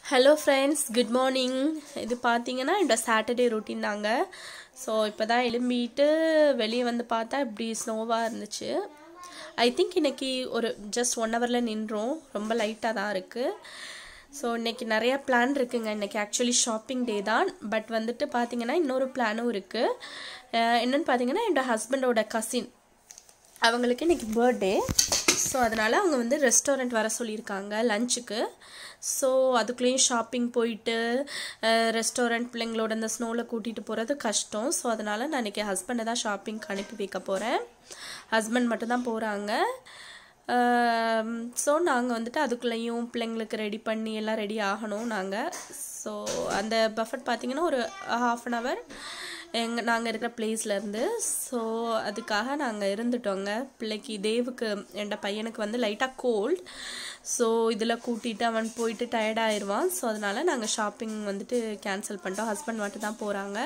Hello friends good morning இது பார்த்தீங்கன்னா என்னோட சாட்டர்டே ரொட்டீன் தாங்க ஸோ இப்போ தான் எழும்பிட்டு வெளியே வந்து பார்த்தா இப்படி ஸ்னோவாக இருந்துச்சு ஐ திங்க் இன்னைக்கு ஒரு ஜஸ்ட் ஒன் ஹவரில் நின்றோம் ரொம்ப லைட்டாக தான் இருக்குது ஸோ இன்னைக்கு நிறைய பிளான் இருக்குங்க இன்னைக்கு ஆக்சுவலி ஷாப்பிங் டே தான் பட் வந்துட்டு பார்த்தீங்கன்னா இன்னொரு பிளானும் இருக்குது என்னென்னு பார்த்தீங்கன்னா என்னோட ஹஸ்பண்டோட கசின் அவங்களுக்கு இன்னைக்கு பர்த்டே ஸோ அதனால் அவங்க வந்து ரெஸ்டாரண்ட் வர சொல்லியிருக்காங்க லஞ்சுக்கு ஸோ அதுக்குள்ளேயும் ஷாப்பிங் போயிட்டு ரெஸ்டாரண்ட் பிள்ளைங்களோட இந்த ஸ்னோவில் கூட்டிகிட்டு போகிறது கஷ்டம் ஸோ அதனால் நான் இன்றைக்கி ஹஸ்பண்டை தான் ஷாப்பிங்க்கு அனுப்பி வைக்க போகிறேன் ஹஸ்பண்ட் மட்டும்தான் போகிறாங்க ஸோ நாங்கள் வந்துட்டு அதுக்குள்ளேயும் பிள்ளைங்களுக்கு ரெடி பண்ணி எல்லாம் ரெடி ஆகணும் நாங்கள் ஸோ அந்த பஃபட் பார்த்திங்கன்னா ஒரு ஹாஃப் அன் ஹவர் எங்கள் நாங்கள் இருக்கிற பிளேஸ்லேருந்து ஸோ அதுக்காக நாங்கள் இருந்துட்டோங்க பிள்ளைக்கு தேவுக்கு என் பையனுக்கு வந்து லைட்டாக கோல்ட் ஸோ இதில் கூட்டிகிட்டு அவன் போயிட்டு டயர்டாயிருவான் ஸோ அதனால் நாங்கள் ஷாப்பிங் வந்துட்டு கேன்சல் பண்ணிட்டோம் ஹஸ்பண்ட் மட்டும் தான் போகிறாங்க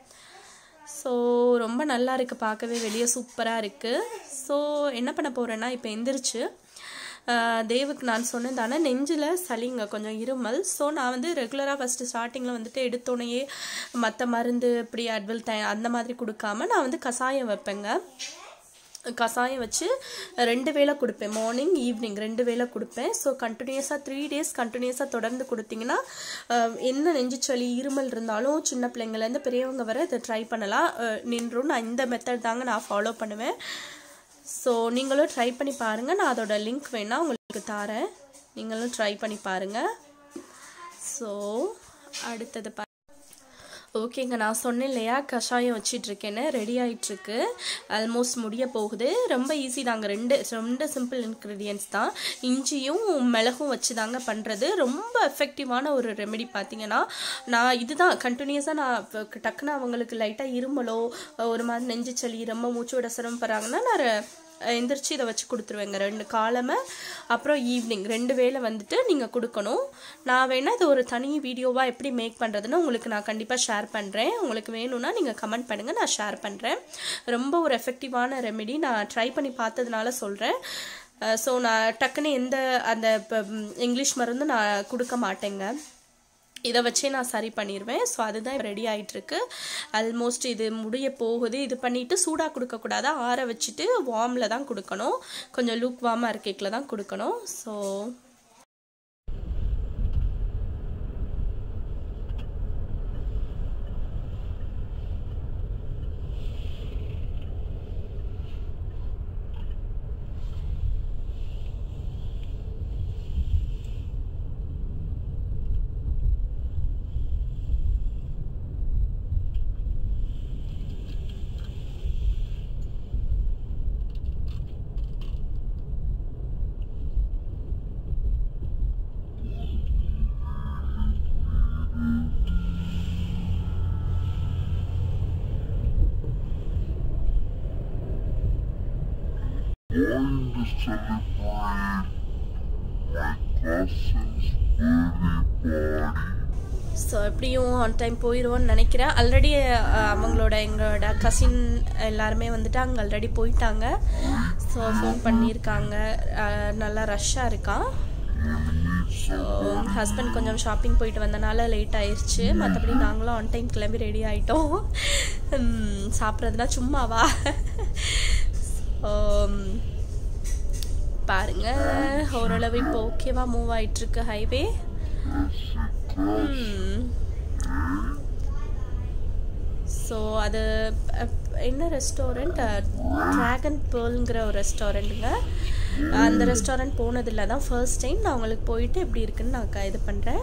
ஸோ ரொம்ப நல்லா இருக்குது பார்க்கவே வெளியே சூப்பராக இருக்குது ஸோ என்ன பண்ண போகிறேன்னா இப்போ எந்திரிச்சு தேவுக்கு நான் சொன்னேன் தானே நெஞ்சில் சளிங்க கொஞ்சம் இருமல் ஸோ நான் வந்து ரெகுலராக ஃபஸ்ட்டு ஸ்டார்டிங்கில் வந்துட்டு எடுத்தோடனேயே மற்ற மருந்து இப்படி அட்வல் த அந்த மாதிரி கொடுக்காம நான் வந்து கஷாயம் வைப்பேங்க கஷாயம் வச்சு ரெண்டு வேளை கொடுப்பேன் மார்னிங் ஈவினிங் ரெண்டு வேளை கொடுப்பேன் ஸோ கண்டினியூஸாக த்ரீ டேஸ் கண்டினியூஸாக தொடர்ந்து கொடுத்தீங்கன்னா என்ன நெஞ்சு சளி இருமல் இருந்தாலும் சின்ன பிள்ளைங்கள்லேருந்து பெரியவங்க வர இதை ட்ரை பண்ணலாம் நின்றும் நான் இந்த மெத்தட் தாங்க நான் ஃபாலோ பண்ணுவேன் ஸோ நீங்களும் ட்ரை பண்ணி பாருங்கள் நான் அதோட லிங்க் வேணால் உங்களுக்கு தரேன் நீங்களும் ட்ரை பண்ணி பாருங்கள் ஸோ அடுத்தது பா ஓகேங்க நான் சொன்னேன் இல்லையா கஷாயம் வச்சிட்ருக்கேன்னு ரெடி ஆகிட்டுருக்கு ஆல்மோஸ்ட் முடிய போகுது ரொம்ப ஈஸி தாங்க ரெண்டு ரெண்டு சிம்பிள் இன்க்ரீடியன்ஸ் தான் இஞ்சியும் மிளகும் வச்சு தாங்க பண்ணுறது ரொம்ப எஃபெக்டிவான ஒரு ரெமெடி பார்த்தீங்கன்னா நான் இதுதான் கண்டினியூஸாக நான் டக்குன்னு அவங்களுக்கு லைட்டாக இருமலோ ஒரு மாதிரி நெஞ்சு சளி ரொம்ப மூச்சு விட சிரமப்படுறாங்கன்னா நான் எந்திரிச்சு இதை வச்சு கொடுத்துருவேங்க ரெண்டு காலமை அப்புறம் ஈவினிங் ரெண்டு வேளை வந்துட்டு நீங்கள் கொடுக்கணும் நான் வேணால் இது ஒரு தனி வீடியோவாக எப்படி மேக் பண்ணுறதுன்னு உங்களுக்கு நான் கண்டிப்பாக ஷேர் பண்ணுறேன் உங்களுக்கு வேணும்னா நீங்கள் கமெண்ட் பண்ணுங்கள் நான் ஷேர் பண்ணுறேன் ரொம்ப ஒரு எஃபெக்டிவான ரெமெடி நான் ட்ரை பண்ணி பார்த்ததுனால சொல்கிறேன் ஸோ நான் டக்குன்னு எந்த அந்த இங்கிலீஷ் மருந்து நான் கொடுக்க மாட்டேங்க இதை வச்சே நான் சரி பண்ணிடுவேன் ஸோ அதுதான் ரெடி ஆகிட்டுருக்கு ஆல்மோஸ்ட் இது முடிய போகுது இது பண்ணிவிட்டு சூடாக கொடுக்கக்கூடாது ஆற வச்சுட்டு வார்மில் தான் கொடுக்கணும் கொஞ்சம் லூக் வார்மாக இருக்கேக்கில் தான் கொடுக்கணும் so going to celebrate my cousin's birthday party. So எப்படியும் ஆன் டைம் போயிடுவோன்னு நினைக்கிறேன் ஆல்ரெடி அவங்களோட எங்களோட கசின் எல்லாருமே வந்துட்டு அங்கே ஆல்ரெடி போயிட்டாங்க ஸோ ஃபோன் பண்ணியிருக்காங்க நல்லா ரஷ்ஷாக இருக்கான் ஸோ ஹஸ்பண்ட் கொஞ்சம் ஷாப்பிங் போயிட்டு வந்தனால லேட் ஆயிடுச்சு மற்றபடி நாங்களும் ஆன் டைம் கிளம்பி ரெடி ஆகிட்டோம் சாப்பிட்றதுனா சும்மாவா ஸோ பாருங்க ஓரளவு இப்போ ஓகேவா மூவ் ஆயிட்டுருக்கு ஹைவே ஸோ அது என்ன ரெஸ்டாரண்ட் ட்ராகன் பேர்லுங்கிற ஒரு ரெஸ்டாரண்ட்டுங்க அந்த ரெஸ்டாரண்ட் போனதில்லை தான் ஃபர்ஸ்ட் டைம் நான் உங்களுக்கு போயிட்டு எப்படி இருக்குன்னு நான் இது பண்ணுறேன்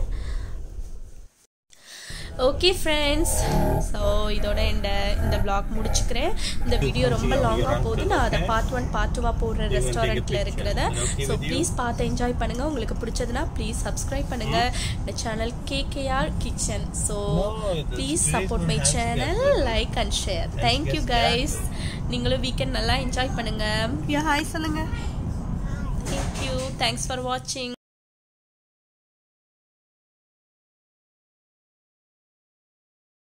ஓகே ஃப்ரெண்ட்ஸ் ஸோ இதோட இந்த இந்த பிளாக் முடிச்சுக்கிறேன் இந்த வீடியோ ரொம்ப லாங்காக போகுது நான் அதை பார்ட் ஒன் பார்ட் டூவாக போடுற ரெஸ்டாரண்ட்டில் இருக்கிறத ஸோ ப்ளீஸ் பார்த்து என்ஜாய் பண்ணுங்கள் உங்களுக்கு பிடிச்சதுன்னா ப்ளீஸ் சப்ஸ்கிரைப் பண்ணுங்கள் இந்த channel KKR kitchen so please support my channel like and share thank you guys நீங்களும் வீக்கெண்ட் நல்லா என்ஜாய் பண்ணுங்கள் ஹாய் சொல்லுங்கள் தேங்க்யூ தேங்க்ஸ் ஃபார் வாட்சிங்